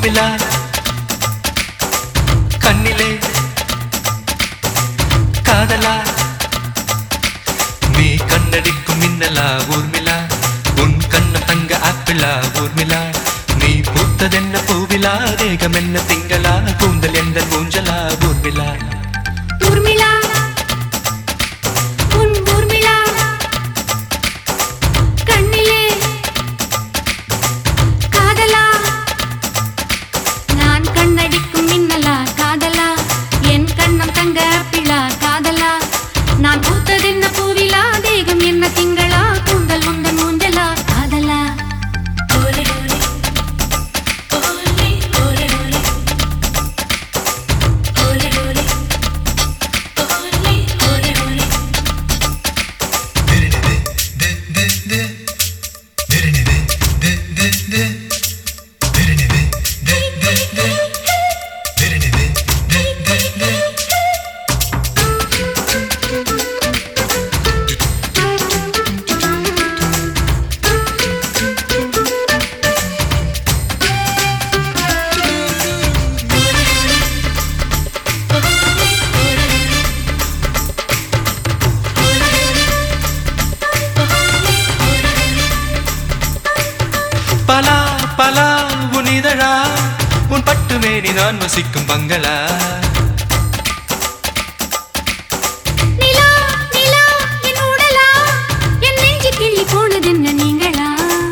ஊர்மிளா கண்ணிலே காதலா நீ கண்ணடிக்கும் மின்னலா ஊர்மிளா உன் கண்ணம் தங்க ஆப்பிளா ஊர்மிளா நீ பூத்ததென்ன பூவிலா தேகம் என்ன திங்களா கூந்தல் எந்த ஊஞ்சலா ஊர்மிளா ஊர்மிளா உன் ஊர்மிளா கண்ணிலே காதலா நான் கண்ணடிக்கும் மின்னலா காதலா என் கண்ணம் தங்க பிளா காதலா நான் பூத்ததென்ன பூவிலா தேகம் என்ன திங்களா கூந்தல் உந்தன் ஊஞ்சலா காதலா ஓலே ஓலே ஓலே ஓலே ஓலே ஓலே ஓலே ஓலே ஓலே ஓலே பலா பலா உன் இதழா உன் பட்டு மேனி நான் வசிக்கும் பங்களா நிலா நிலா என் உடலா என் நெஞ்சு கிள்ளி போனதென்ன நீங்களா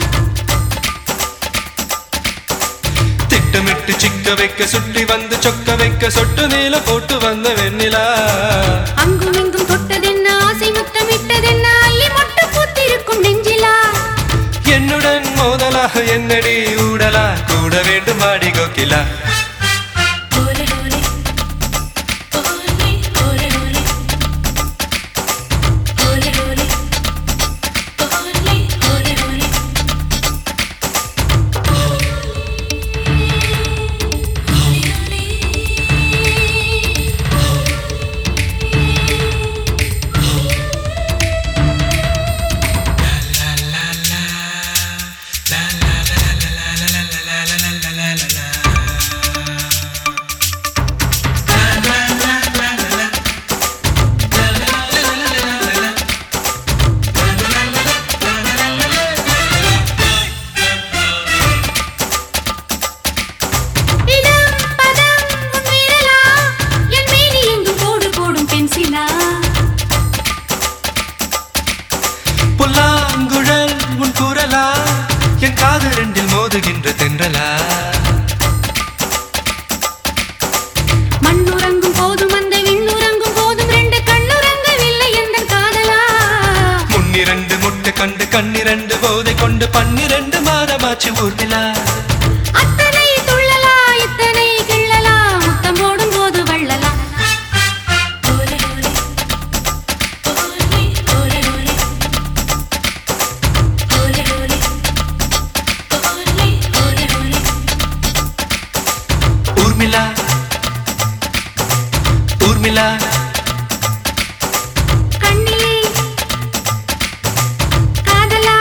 திட்டமிட்டு சிக்க வைக்க சுட்டி வந்து சொக்க வைக்க சொட்டு மேல போட்டு வந்த வெண்ணிலா அங்கும் இங்கும் தொட்டதென்ன ஆசை முத்தமிட்டதென்ன அள்ளி மொட்டு பூத்திருக்கும் நெஞ்சிலா என்னுடன் மோதலா என்னடி ஊடலா கூட வேண்டும் ஆடி கோகிலா ஓலே ஓலே ஓலே ஓலே ஓலே ஓலே ஓலே ஓலே ஓலே ஓலே இடம் பதம் உன் விரலா என் மேனி எங்கும் கோடு போடும் பென்சிலா புல்லாங்குழல் உன் குரலா என் காது ரெண்டில் மோதுகின்ற தென்றலா மண்ணுறங்கும் போதும் அந்த விண்ணுறங்கும் போதும் ரெண்டு கண்ணுறங்கவில்லை எந்த காதலா முன்னிரண்டு முட்டை கண்டு கண்ணிரண்டு போதை கொண்டு பன்னிரண்டு மாதமாச்சு ஊர்மிளா அத்தனை துள்ளலா இத்தனை கிள்ளலா முத்தம் போடும் போது வள்ளலா ஓலே ஓலே ஓலே ஓலே ஓலே ஓலே ஓலே ஓலே ஓலே ஓலே ஊர்மிளா ஊர்மிளா கண்ணிலே காதலா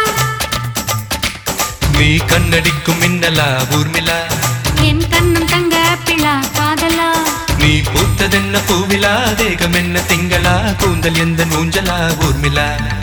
நீ கண்ணடிக்கும் மின்னலா ஊர்மிளா என் கண்ணம் தங்க பிளா காதலா நீ பூத்ததென்ன பூவிலா தேகம் என்ன திங்களா கூந்தல் எந்த ஊஞ்சலா ஊர்மிளா